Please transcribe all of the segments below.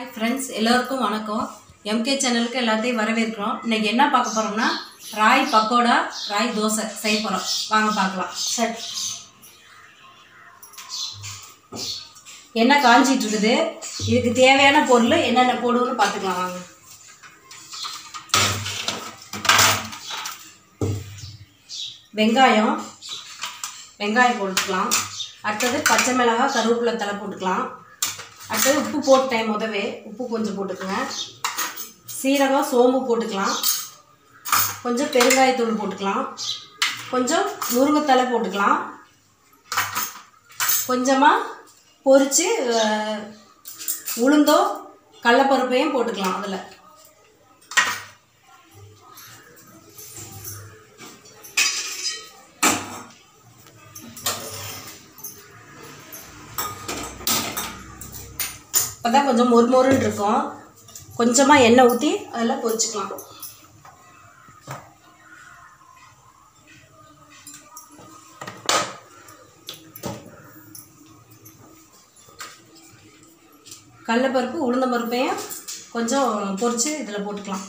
Hi friends எல்லோருக்கும் வணக்கம் MK சேனலுக்கு எல்லாத்தையும் வரவேற்கிறோம் இன்னைக்கு என்ன பார்க்க போகிறோம்னா ராய் பக்கோடா ராய் தோசை செய்ய போகிறோம் வாங்க பார்க்கலாம் சரி எண்ணெய் காஞ்சிட்டு இருக்குது இதுக்கு தேவையான பொருள் என்னென்ன போடுவோம்னு பார்த்துக்கலாம் வாங்க வெங்காயம் வெங்காயம் போட்டுக்கலாம் அடுத்தது பச்சை மிளகாய் கருவேப்பிலை தலை போட்டுக்கலாம் அடுத்தது உப்பு போட்டேன் முதவே உப்பு கொஞ்சம் போட்டுக்கோங்க சீரகம் சோம்பு போட்டுக்கலாம் கொஞ்சம் பெருங்காயத்தூள் போட்டுக்கலாம் கொஞ்சம் முருங்கைத்தலை போட்டுக்கலாம் கொஞ்சமாக பொரித்து உளுந்தோ கடலப்பருப்பையும் போட்டுக்கலாம் அதில் அப்போ தான் கொஞ்சம் மொறுமொறுன்னு இருக்கும் கொஞ்சமாக எண்ணெய் ஊற்றி அதில் பொரிச்சுக்கலாம் கடலப்பருப்பு உளுந்தம்பருப்பையும் கொஞ்சம் பொரித்து இதில் போட்டுக்கலாம்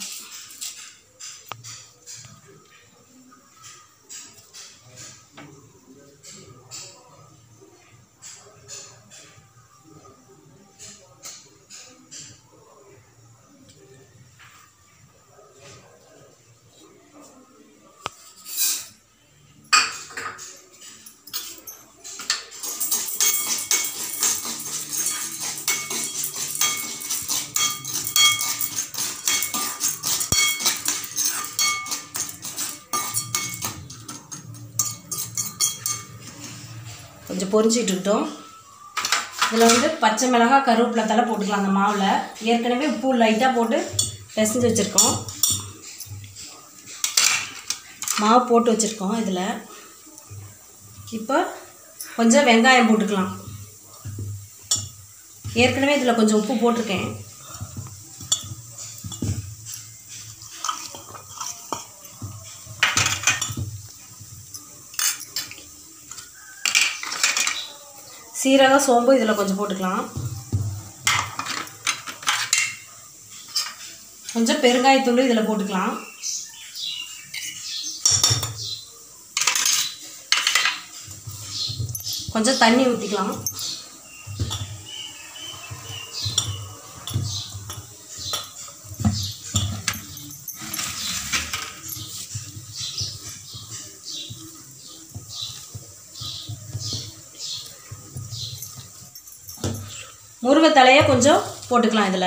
கொஞ்சம் பொரிஞ்சிட்டு இருக்கட்டும் இதில் வந்து பச்சை மிளகாய் கருவேப்பிலை தலை போட்டுக்கலாம் அந்த மாவில் ஏற்கனவே உப்பு லைட்டாக போட்டு பிசைஞ்சு வச்சுருக்கோம் மாவு போட்டு வச்சுருக்கோம் இதில் இப்போ கொஞ்சம் வெங்காயம் போட்டுக்கலாம் ஏற்கனவே இதில் கொஞ்சம் உப்பு போட்டிருக்கேன் சீரகம் சோம்பு இதில் கொஞ்சம் போட்டுக்கலாம் கொஞ்சம் பெருங்காயத்தூள் இதில் போட்டுக்கலாம் கொஞ்சம் தண்ணி ஊற்றிக்கலாம் முருங்கைத்தலையை கொஞ்சம் போட்டுக்கலாம் இதில்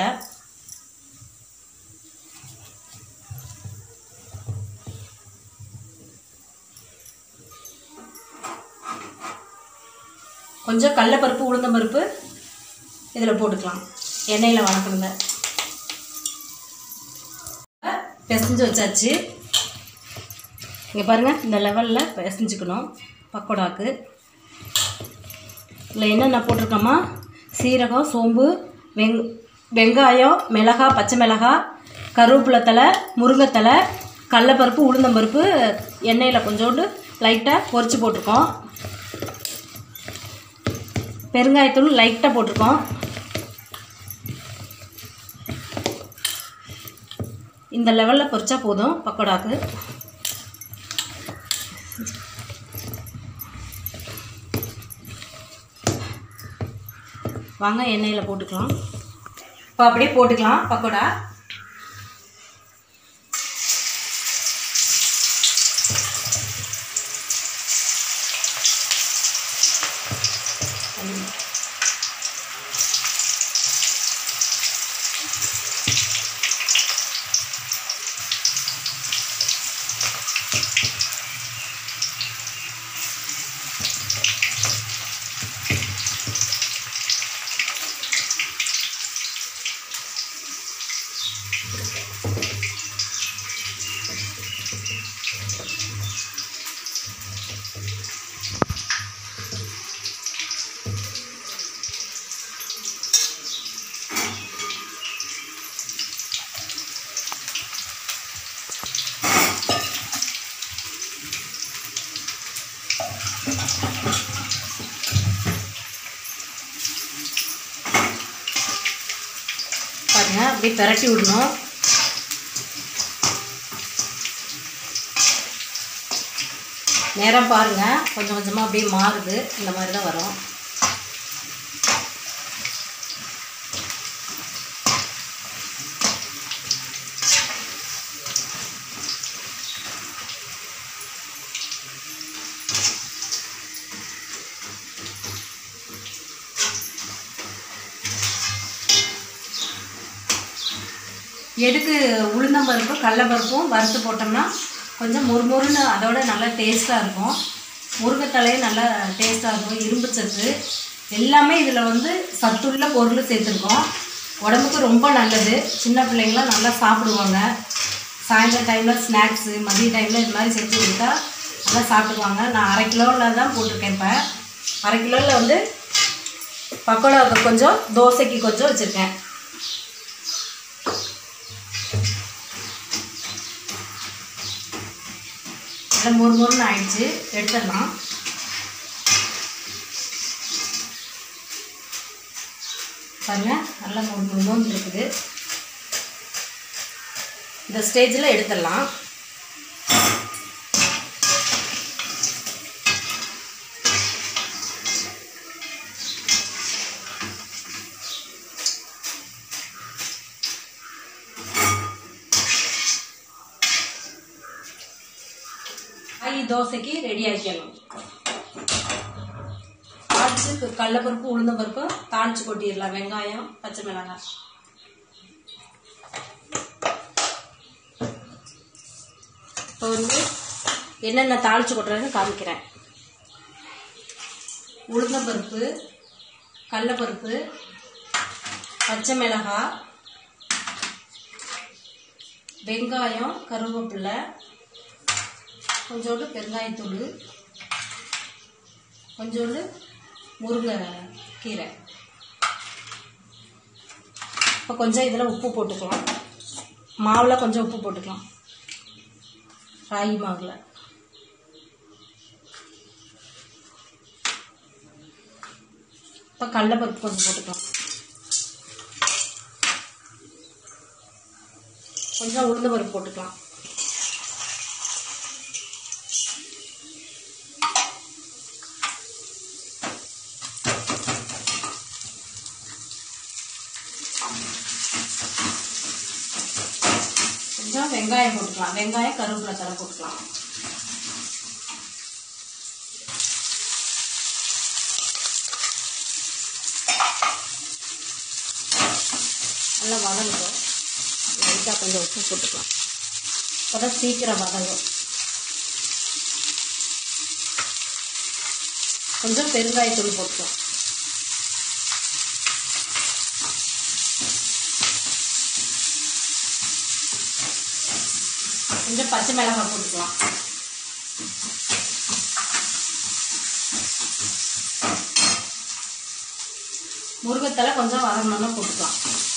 கொஞ்சம் கடலப்பருப்பு உளுந்தம்பருப்பு இதில் போட்டுக்கலாம் எண்ணெயில் வளர்க்குறத பிசைஞ்சு வச்சாச்சு இங்கே பாருங்கள் இந்த லெவலில் பிசைஞ்சுக்கணும் பக்கோடாக்கு இதில் என்னென்ன போட்டிருக்கோமா சீரகம் சோம்பு வெங் வெங்காயம் மிளகாய் பச்சை மிளகாய் கருவேப்பிலை தலை முருங்கைத்தலை கடலப்பருப்பு உளுந்தம்பருப்பு எண்ணெயில் கொஞ்சோண்டு லைட்டாக பொரிச்சு போட்டிருக்கோம் பெருங்காயத்தூள் லைட்டாக போட்டிருக்கோம் இந்த லெவலில் பொரிச்சா போதும் பக்கோடாக்கு வாங்க எண்ணெயில் போட்டுக்கலாம் இப்போ அப்படியே போட்டுக்கலாம் பக்கோடா பாருங்க அப்படியே பிரட்டி விடணும் நேரம் பாருங்க கொஞ்சம் கொஞ்சமாக அப்படியே மாறுது இந்த மாதிரி தான் வரும் எதுக்கு உளுந்தம்பருப்பும் கடலப்பருப்பும் வறுத்து போட்டோம்னா கொஞ்சம் மொறுமொறுன்னு அதோட நல்லா டேஸ்ட்டாக இருக்கும் முருங்கைத்தலையும் நல்லா டேஸ்ட்டாக இருக்கும் இரும்பு சத்து எல்லாமே இதில் வந்து சத்துள்ள பொருள் சேர்த்துருக்கோம் உடம்புக்கு ரொம்ப நல்லது சின்ன பிள்ளைங்களாம் நல்லா சாப்பிடுவாங்க சாயந்தரம் டைமில் ஸ்நாக்ஸு மதிய டைமில் இது மாதிரி செஞ்சு கொடுத்தா நல்லா சாப்பிடுவாங்க நான் அரை கிலோவில் தான் போட்டிருக்கேன் இப்போ அரை கிலோவில் வந்து பக்கோடாவுக்கு கொஞ்சம் தோசைக்கு கொஞ்சம் வச்சுருக்கேன் நல்லா மொறு மொறுன்னு ஆயிடுச்சு எடுத்துடலாம் பாருங்க நல்லா மொறு மொறு மொறுன்னு இருக்குது இந்த ஸ்டேஜில் எடுத்துடலாம் ராகி தோசைக்கு ரெடி ஆக்கிடணும் தாளிச்சு கடலப்பருப்பு உளுந்தம்பருப்பு தாளிச்சு கொட்டிடலாம் வெங்காயம் பச்சை மிளகாய் இப்போ வந்து என்னென்ன தாளிச்சு கொட்டுறதுன்னு காமிக்கிறேன் உளுந்தம்பருப்பு கடலப்பருப்பு பச்சை மிளகாய் வெங்காயம் கருவேப்பிலை கொஞ்சோண்டு பெருங்காயத்தூள் கொஞ்சோண்டு முருங்கை கீரை இப்போ கொஞ்சம் இதில் உப்பு போட்டுக்கலாம் மாவில் கொஞ்சம் உப்பு போட்டுக்கலாம் ராகி மாவில் இப்போ கடலப்பருப்பு கொஞ்சம் போட்டுக்கலாம் கொஞ்சம் உளுந்த பருப்பு போட்டுக்கலாம் கொஞ்சம் வெங்காயம் போட்டுக்கலாம் வெங்காயம் கருவேப்பிலை தலை போட்டுக்கலாம் நல்லா வதங்கட்டும் லைட்டாக கொஞ்சம் உப்பு போட்டுக்கலாம் அப்போ சீக்கிரம் வதங்கும் கொஞ்சம் பெருங்காயத்தூள் போட்டுக்கலாம் கொஞ்சம் பச்சை மிளகாய் போட்டுக்கலாம் முருங்கத்தலை கொஞ்சம் வதங்கணும்னா போட்டுக்கலாம்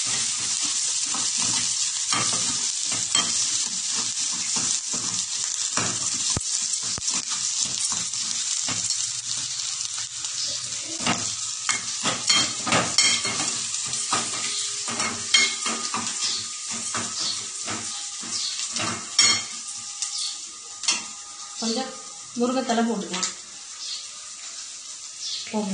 கொஞ்சம் முருங்கைத்தலை போட்டுக்கலாம் போங்க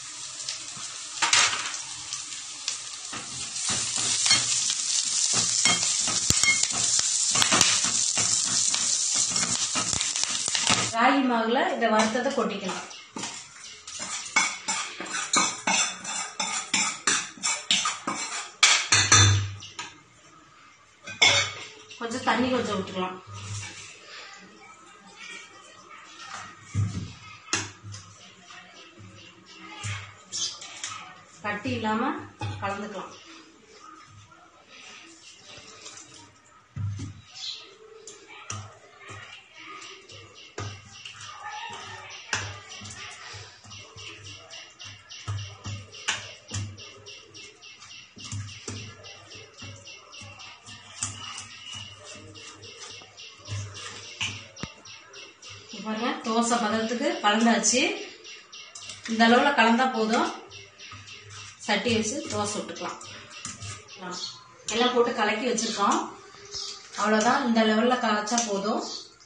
ராகி மாவுல இதை வறுத்ததை கொட்டிக்கலாம் கொஞ்சம் தண்ணி கொஞ்சம் விட்டுக்கலாம் கட்டி இல்லாம கலந்துக்கலாம் இங்க பாருங்க தோசை பதத்துக்கு கலந்தாச்சு இந்த அளவில் கலந்தா போதும் சட்டி வச்சு தோசை விட்டுக்கலாம் ஆ. எல்லாம் போட்டு கலக்கி வச்சிருக்கோம் அவ்வளோதான் இந்த லெவலில் கலைச்சா போதும்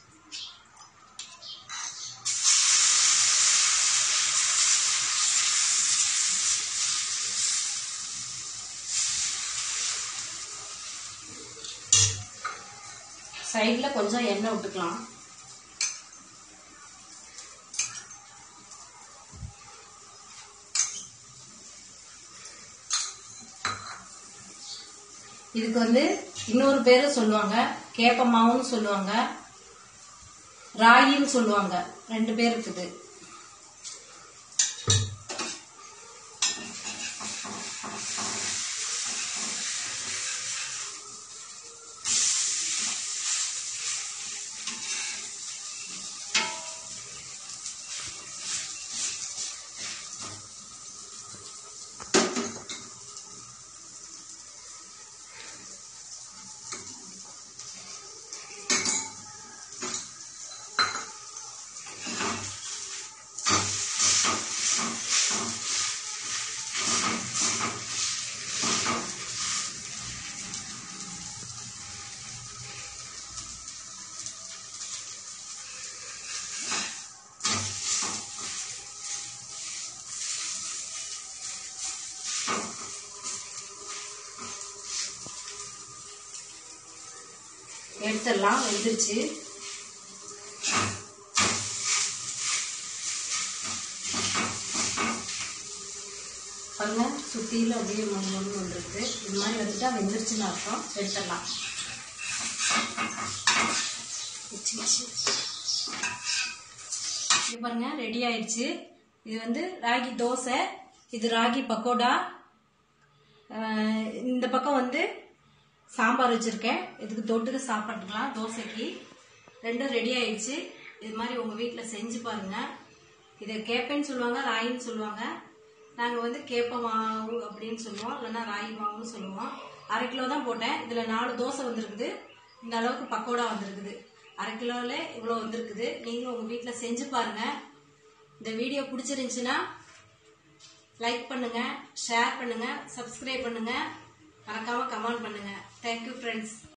சைடில் கொஞ்சம் எண்ணெய் விட்டுக்கலாம் இதுக்கு வந்து இன்னொரு பேரு சொல்லுவாங்க கேப்ப மாவுன்னு சொல்லுவாங்க ராகின்னு சொல்லுவாங்க ரெண்டு பேர் இருக்குது எடுத்துடலாம் வெந்துருச்சு பாருங்க சுத்தியில அப்படியே மண் மண் வந்துருக்கு இது மாதிரி வந்துட்டா வெந்துருச்சுன்னு அர்த்தம் எடுத்துடலாம் வச்சு வச்சு இது பாருங்க ரெடி ஆயிடுச்சு இது வந்து ராகி தோசை இது ராகி பக்கோடா அஹ் இந்த பக்கம் வந்து சாம்பார் வச்சுருக்கேன் இதுக்கு தொட்டுக்கு சாப்பிட்டுக்கலாம் தோசைக்கு ரெண்டும் ரெடி ஆயிடுச்சு இது மாதிரி உங்கள் வீட்டில் செஞ்சு பாருங்க இதை கேப்பேன்னு சொல்லுவாங்க ராயின்னு சொல்லுவாங்க நாங்கள் வந்து கேப்ப மாவு அப்படின்னு சொல்லுவோம் இல்லைன்னா ராகி மாவுன்னு சொல்லுவோம் அரை கிலோ தான் போட்டேன் இதில் நாலு தோசை வந்திருக்குது இந்த அளவுக்கு பக்கோடா வந்திருக்குது அரை கிலோவில் இவ்வளோ வந்திருக்குது நீங்களும் உங்கள் வீட்டில் செஞ்சு பாருங்கள் இந்த வீடியோ பிடிச்சிருந்துச்சுன்னா லைக் பண்ணுங்க ஷேர் பண்ணுங்க சப்ஸ்கிரைப் பண்ணுங்க மறக்காம கமெண்ட் பண்ணுங்க தேங்க்யூ ஃப்ரெண்ட்ஸ்